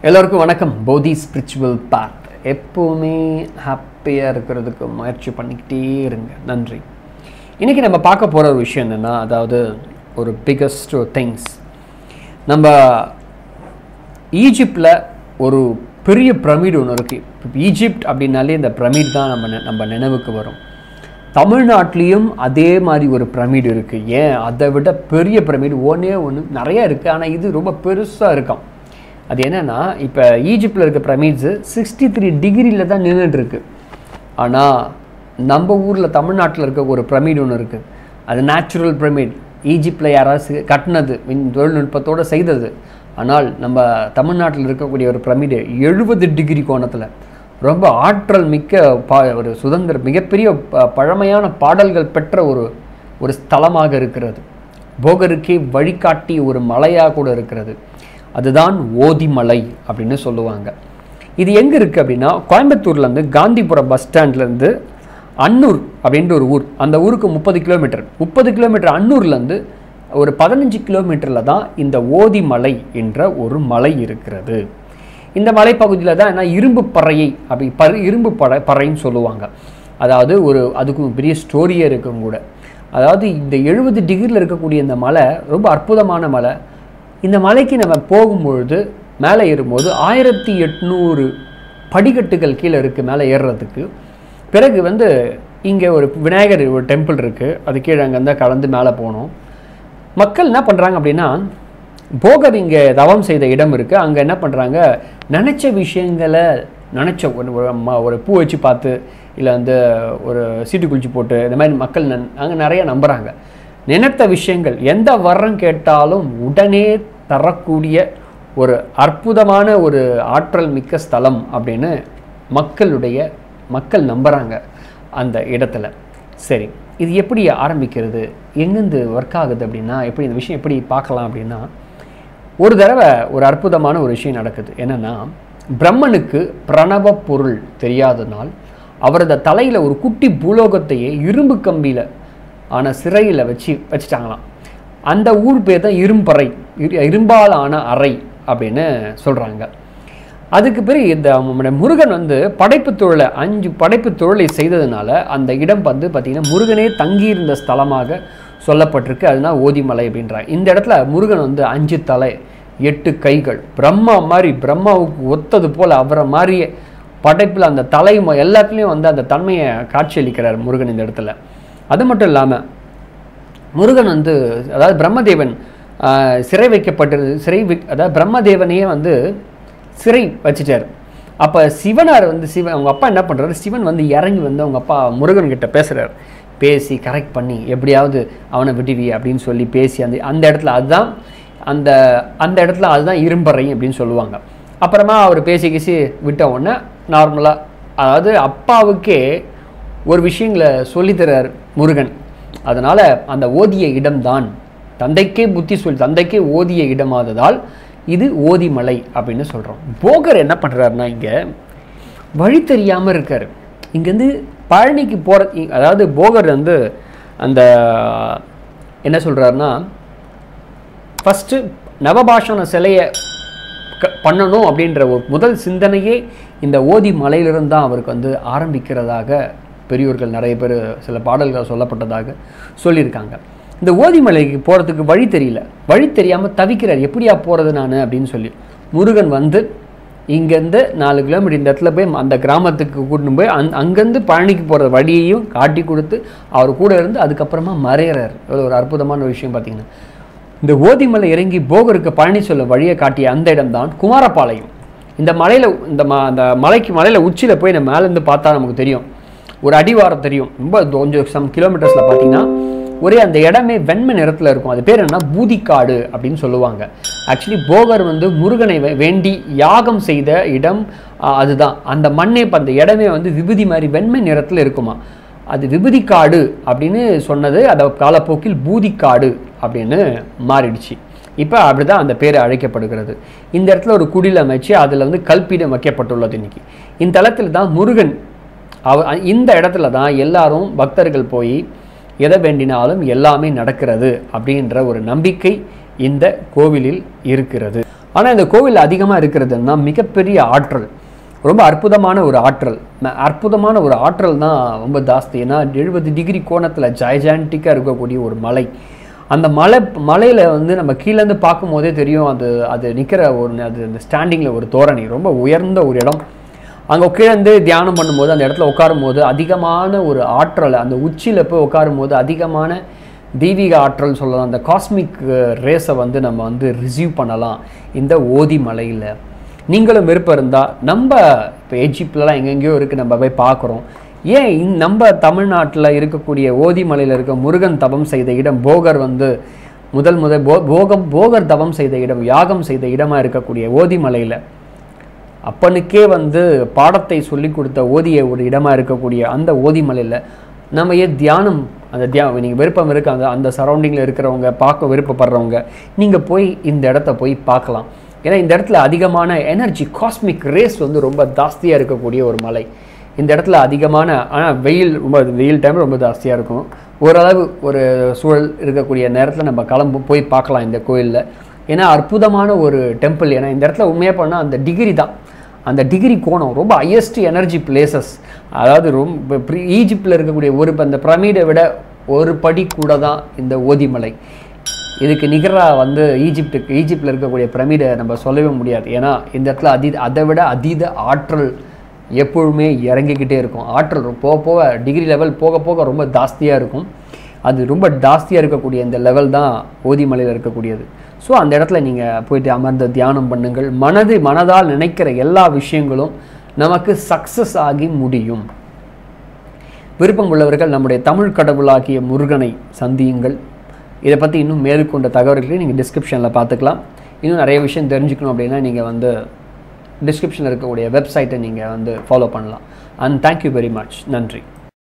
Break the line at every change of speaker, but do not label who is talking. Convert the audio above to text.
எல்லோருக்கும் வணக்கம் போதி ஸ்பிரிச்சுவல் பாத் எப்போவுமே ஹாப்பியாக இருக்கிறதுக்கு முயற்சி பண்ணிக்கிட்டே இருங்க நன்றி இன்றைக்கி நம்ம பார்க்க போகிற ஒரு விஷயம் என்னென்னா அதாவது ஒரு பிகஸ்ட் திங்ஸ் நம்ம ஈஜிப்டில் ஒரு பெரிய பிரமிடு ஒன்று இருக்குது இப்போ ஈஜிப்ட் அப்படின்னாலே இந்த பிரமிட் தான் நம்ம நெ- நம்ம நினைவுக்கு வரும் தமிழ்நாட்டிலையும் அதே மாதிரி ஒரு பிரமிடு இருக்குது ஏன் அதை விட பெரிய பிரமிடு ஒன்றே ஒன்று நிறைய இருக்குது ஆனால் இது ரொம்ப பெருசாக இருக்கும் அது என்னென்னா இப்போ ஈஜிப்டில் இருக்க பிரமிட்ஸு சிக்ஸ்டி த்ரீ டிகிரியில் தான் நின்றுட்டு இருக்கு ஆனால் நம்ம ஊரில் தமிழ்நாட்டில் இருக்க ஒரு பிரமிடு ஒன்று இருக்குது அது நேச்சுரல் பிரமிட் ஈஜிப்டில் யாராவது கட்டினது மின் தொழில்நுட்பத்தோடு செய்தது ஆனால் நம்ம தமிழ்நாட்டில் இருக்கக்கூடிய ஒரு பிரமிடு எழுபது டிகிரி கோணத்தில் ரொம்ப ஆற்றல் மிக்க பா ஒரு சுதந்திர மிகப்பெரிய ப- பழமையான பாடல்கள் பெற்ற ஒரு ஒரு ஸ்தலமாக இருக்கிறது போகருக்கே வழிகாட்டி ஒரு மலையாக கூட இருக்கிறது அதுதான் ஓதிமலை அப்படின்னு சொல்லுவாங்க இது எங்கே இருக்குது அப்படின்னா கோயம்புத்தூர்லேருந்து காந்திபுரம் பஸ் ஸ்டாண்ட்லேருந்து அன்னூர் அப்படின்ற ஒரு ஊர் அந்த ஊருக்கு முப்பது கிலோமீட்டர் முப்பது கிலோமீட்டர் அன்னூர்லேருந்து ஒரு பதினஞ்சு கிலோமீட்டரில் தான் இந்த ஓதிமலை என்ற ஒரு மலை இருக்கிறது இந்த மலைப்பகுதியில் தான் என்ன இரும்பு பறையை அப்படி பரு இரும்பு பறை பறைன்னு சொல்லுவாங்க அதாவது ஒரு அதுக்கு ஒரு பெரிய ஸ்டோரியே இருக்கும் கூட அதாவது இந்த எழுபது டிகிரியில் இருக்கக்கூடிய இந்த மலை ரொம்ப அற்புதமான மலை இந்த மலைக்கு நம்ம போகும்பொழுது மேலே ஏறும்போது ஆயிரத்தி எட்நூறு படிக்கட்டுகள் கீழே இருக்குது மேலே ஏறுறதுக்கு பிறகு வந்து இங்கே ஒரு விநாயகர் ஒரு டெம்பிள் இருக்குது அது கீழே அங்கேருந்து கலந்து மேலே போனோம் மக்கள் என்ன பண்ணுறாங்க அப்படின்னா போகர் இங்கே தவம் செய்த இடம் இருக்குது அங்கே என்ன பண்ணுறாங்க நினச்ச விஷயங்களை நினச்ச ஒரு ஒரு ம- ஒரு பூ வச்சு பார்த்து இல்லை வந்து ஒரு சீட்டு குளிச்சு போட்டு இந்த மாதிரி மக்கள் நன் அங்கே நிறைய நம்புகிறாங்க நினைத்த விஷயங்கள் எந்த வரம் கேட்டாலும் உடனே தரக்கூடிய ஒரு அற்புதமான ஒரு ஆற்றல் மிக்க ஸ்தலம் அப்படின்னு மக்களுடைய மக்கள் நம்புகிறாங்க அந்த இடத்துல சரி இது எப்படி ஆரம்பிக்கிறது எங்கேருந்து ஒர்க் ஆகுது அப்படின்னா எப்படி இந்த விஷயம் எப்படி பார்க்கலாம் அப்படின்னா ஒரு தடவை ஒரு அற்புதமான ஒரு விஷயம் நடக்குது என்னன்னா பிரம்மனுக்கு பிரணவ பொருள் தெரியாதனால் அவரது தலையில் ஒரு குட்டி பூலோகத்தையே இரும்பு கம்பியில் ஆன சிறையில் வச்சு வச்சுட்டாங்களாம் அந்த ஊர் பேர் தான் இரும்பறை இரு இரும்பால் ஆன அறை அப்படின்னு சொல்கிறாங்க அதுக்கு பிறகு இந்த நம்முடைய முருகன் வந்து படைப்பு தொழிலை அஞ்சு படைப்பு தொழிலை செய்ததுனால அந்த இடம் வந்து பார்த்திங்கன்னா முருகனே தங்கியிருந்த ஸ்தலமாக சொல்லப்பட்டிருக்கு அதுதான் ஓதிமலை அப்படின்றாங்க இந்த இடத்துல முருகன் வந்து அஞ்சு தலை எட்டு கைகள் பிரம்மா மாதிரி பிரம்மாவுக்கு ஒத்தது போல் அவரை மாதிரியே படைப்பில் அந்த தலை ம- எல்லாத்துலேயும் வந்து அந்த தன்மையை காட்சியளிக்கிறார் முருகன் இந்த இடத்துல அது மட்டும் இல்லாமல் முருகன் வந்து அதாவது பிரம்மதேவன் ஆஹ், சிறை வைக்கப்பட்டிரு சிறை வை- அதாவது பிரம்மதேவனையே வந்து சிறை வச்சுட்டார் அப்போ சிவனார் வந்து சிவன் அவங்க அப்பா என்ன பண்ணுறாரு சிவன் வந்து இறங்கி வந்து அவங்க அப்பா முருகன் கிட்ட பேசுகிறார் பேசி கரெக்ட் பண்ணி எப்படியாவது அவனை விடுவி அப்படின்னு சொல்லி பேசி அந்த அந்த இடத்துல அதுதான் அந்த அந்த இடத்துல அதுதான் இரும்பறை அப்படின்னு சொல்லுவாங்க அப்புறமா அவர் பேசி பேசி விட்ட உடனே நார்மலாக அதாவது அப்பாவுக்கே ஒரு விஷயங்களை சொல்லித்தரார் முருகன் அதனால் அந்த ஓதிய இடம்தான் தந்தைக்கே புத்தி சொல்லி தந்தைக்கே ஓதிய இடமாததால் இது ஓதிமலை அப்படின்னு சொல்கிறோம் போகர் என்ன பண்ணுறாருன்னா இங்கே வழி தெரியாமல் இருக்கார் இங்கேருந்து பழனிக்கு போகிற அதாவது போகர் வந்து அந்த என்ன சொல்கிறாருன்னா ஃபஸ்ட்டு நவபாஷண சிலையை க பண்ணணும் அப்படின்ற ஒரு முதல் சிந்தனையே இந்த ஓதி மலையிலிருந்து தான் அவருக்கு வந்து ஆரம்பிக்கிறதாக பெரியோர்கள் நிறைய பேர் சில பாடல்கள் சொல்லப்பட்டதாக சொல்லியிருக்காங்க இந்த ஓதிமலைக்கு போகிறதுக்கு வழி தெரியல வழி தெரியாமல் தவிக்கிறார் எப்படியா போகிறது நான் அப்படின்னு சொல்லி முருகன் வந்து இங்கேருந்து நாலு கிலோமீட்டர் இந்த இடத்துல போய் அந்த கிராமத்துக்கு கூட்டின்னு போய் அந் அங்கேருந்து பழனிக்கு போகிற வழியையும் காட்டி கொடுத்து அவர் கூட இருந்து அதுக்கப்புறமா மறையிறார் எவ்வளோ ஒரு அற்புதமான விஷயம் பார்த்தீங்கன்னா இந்த ஓதிமலை இறங்கி போகருக்கு பழனி சொல்ல வழியை காட்டிய அந்த இடம்தான் குமாரபாளையம் இந்த மலையில் இந்த ம அந்த மலைக்கு மலையில் உச்சியில் போய் நம்ம மேலேருந்து பார்த்தா நமக்கு தெரியும் ஒரு அடிவாரம் தெரியும் ரொம்ப கொஞ்சம் சம் கிலோமீட்டர்ஸில் பார்த்தீங்கன்னா ஒரே அந்த இடமே வெண்மை நிறத்தில் இருக்கும் அது பேர் என்ன பூதிக்காடு அப்படின்னு சொல்லுவாங்க ஆக்சுவலி போகர் வந்து முருகனை வே- வேண்டி யாகம் செய்த இடம் ஆ, அதுதான் அந்த மண்ணே இப்போ அந்த இடமே வந்து விபூதி மாதிரி வெண்மை நிறத்தில் இருக்குமா அது விபூதிக்காடு அப்படின்னு சொன்னது அதை காலப்போக்கில் பூதிக்காடு அப்படின்னு மாறிடுச்சு இப்போ அப்படிதான் அந்த பேர் அழைக்கப்படுகிறது இந்த இடத்துல ஒரு குடில் அமைச்சு அதில் வந்து கல்பீடம் வைக்கப்பட்டுள்ளது இன்னைக்கு இந்த தளத்தில் தான் முருகன் அவ இந்த இடத்துல தான் எல்லாரும் பக்தர்கள் போய் எதை வேண்டினாலும் எல்லாமே நடக்கிறது அப்படின்ற ஒரு நம்பிக்கை இந்த கோவிலில் இருக்கிறது ஆனால் இந்த கோவில் அதிகமாக இருக்கிறதுன்னா மிகப்பெரிய ஆற்றல் ரொம்ப அற்புதமான ஒரு ஆற்றல் ம- அற்புதமான ஒரு ஆற்றல் தான் ரொம்ப ஜாஸ்தி ஏன்னா எழுபது டிகிரி கோணத்தில் ஜைஜான்டிக்காக இருக்கக்கூடிய ஒரு மலை அந்த மலை மலையில் வந்து நம்ம கீழேருந்து பார்க்கும்போதே தெரியும் அது அது நிற்கிற ஒரு அது அந்த ஸ்டாண்டிங்கில் ஒரு தோரணை ரொம்ப உயர்ந்த ஒரு இடம் அங்கே உட்கார்ந்து தியானம் பண்ணும்போது அந்த இடத்துல உட்காரும் போது அதிகமான ஒரு ஆற்றல் அந்த உச்சியில் போய் உட்காரும் போது அதிகமான தெய்வீக ஆற்றல் சொல்லலாம் அந்த காஸ்மிக் ரேஸை வந்து நம்ம வந்து ரிசீவ் பண்ணலாம் இந்த ஓதி மலையில் நீங்களும் விருப்பம் இருந்தால் நம்ம இப்போ எஜிப்ட்லலாம் எங்கெங்கேயோ இருக்குது நம்ம போய் பார்க்குறோம் ஏன் இந்த- நம்ம தமிழ்நாட்டில் இருக்கக்கூடிய ஓதி மலையில் இருக்க முருகன் தபம் செய்த இடம் போகர் வந்து முதல் முதல் போ போகம் போகர் தவம் செய்த இடம் யாகம் செய்த இடமா இருக்கக்கூடிய ஓதி மலையில் அப்பனுக்கே வந்து பாடத்தை சொல்லி கொடுத்த ஓதிய ஒரு இடமா இருக்கக்கூடிய அந்த ஓதிமலையில் நம்ம ஏன் தியானம் அந்த தியா நீங்கள் விருப்பம் இருக்கு அந்த அந்த சரௌண்டிங்கில் இருக்கிறவங்க பார்க்க விருப்பப்படுறவங்க நீங்கள் போய் இந்த இடத்த போய் பார்க்கலாம் ஏன்னா இந்த இடத்துல அதிகமான எனர்ஜி காஸ்மிக் ரேஸ் வந்து ரொம்ப ஜாஸ்தியாக இருக்கக்கூடிய ஒரு மலை இந்த இடத்துல அதிகமான ஆனால் வெயில் ரொம்ப வெயில் டைம் ரொம்ப ஜாஸ்தியாக இருக்கும் ஓரளவு ஒரு சூழல் இருக்கக்கூடிய நேரத்தில் நம்ம கிளம்பு போய் பார்க்கலாம் இந்த கோயிலில் ஏன்னா அற்புதமான ஒரு டெம்பிள் ஏன்னா இந்த இடத்துல உண்மையாக பண்ணால் அந்த டிகிரி தான் அந்த டிகிரி கோணம் ரொம்ப ஹையஸ்ட் எனர்ஜி பிளேசஸ் அதாவது ரொம்ப ஈஜிப்டில் இருக்கக்கூடிய ஒரு அந்த பிரமிடை விட ஒரு படி கூட தான் இந்த ஓதிமலை இதுக்கு நிகராக வந்து ஈஜிப்டுக்கு ஈஜிப்டில் இருக்கக்கூடிய பிரமிடை நம்ம சொல்லவே முடியாது ஏன்னா இந்த இடத்துல அதி அதை விட அதீத ஆற்றல் எப்பொழுதுமே இறங்கிக்கிட்டே இருக்கும் ஆற்றல் ரொ- போக போக டிகிரி லெவல் போக போக ரொம்ப ஜாஸ்தியாக இருக்கும் அது ரொம்ப ஜாஸ்தியாக இருக்கக்கூடிய இந்த லெவல் தான் ஓதிமலையில் இருக்கக்கூடியது ஸோ அந்த இடத்துல நீங்கள் போயிட்டு அமர்ந்து தியானம் பண்ணுங்கள் மனது மனதால் நினைக்கிற எல்லா விஷயங்களும் நமக்கு சக்ஸஸ் ஆகி முடியும் விருப்பம் உள்ளவர்கள் நம்முடைய தமிழ் கடவுளாகிய முருகனை சந்தியுங்கள் இதை பற்றி இன்னும் மேற்கொண்ட தகவல்களை நீங்கள் டிஸ்கிரிப்ஷனில் பார்த்துக்கலாம் இன்னும் நிறைய விஷயம் தெரிஞ்சுக்கணும் அப்படின்னா நீங்கள் வந்து டிஸ்கிரிப்ஷனில் இருக்கக்கூடிய வெப்சைட்டை நீங்கள் வந்து ஃபாலோ பண்ணலாம் அண்ட் தேங்க்யூ வெரி மச் நன்றி